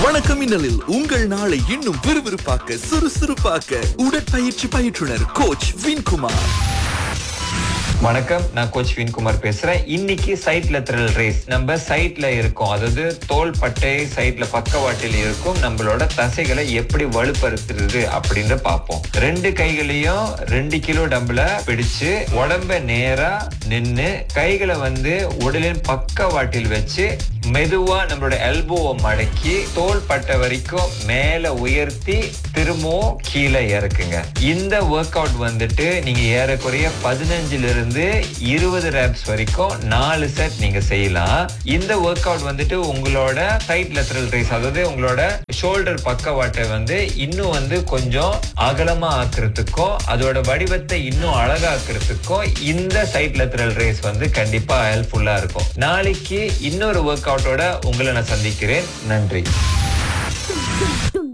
வணக்கம் மின்னலில் உங்கள் நாளை இன்னும் விறுவிறுப்பாக்க சுறுசுறுப்பாக்க உடற்பயிற்சி பயிற்றுனர் கோச் வின்குமார் வணக்கம் நான் கோச் வின்குமார் பேசுறேன் இன்னைக்கு சைட்ல த்ரில் ரேஸ் நம்ம சைட்ல இருக்கோம் அதாவது தோள் பட்டை சைட்ல பக்கவாட்டில் இருக்கும் நம்மளோட தசைகளை எப்படி வலுப்படுத்துறது அப்படின்னு பார்ப்போம் ரெண்டு கைகளையும் ரெண்டு கிலோ டம்பிள பிடிச்சு உடம்ப நேரா நின்னு கைகளை வந்து உடலின் பக்கவாட்டில் வச்சு மெதுவா நம்மளோட எல்போவை மடக்கி தோள் பட்டை வரைக்கும் மேல உயர்த்தி திரும்பவும் கீழே இறக்குங்க இந்த ஒர்க் அவுட் வந்துட்டு நீங்க ஏறக்குறைய பதினஞ்சுல இருந்து இருபது ரேப்ஸ் வரைக்கும் நாலு செட் நீங்க செய்யலாம் இந்த ஒர்க் அவுட் வந்துட்டு உங்களோட சைட் லெத்தரல் ரேஸ் அதாவது உங்களோட ஷோல்டர் பக்கவாட்டை வந்து இன்னும் வந்து கொஞ்சம் அகலமா ஆக்குறதுக்கும் அதோட வடிவத்தை இன்னும் அழகாக்குறதுக்கும் இந்த சைட் லெத்தரல் ரேஸ் வந்து கண்டிப்பா ஹெல்ப்ஃபுல்லா இருக்கும் நாளைக்கு இன்னொரு ஒர்க் அவுட்டோட உங்களை நான் சந்திக்கிறேன் நன்றி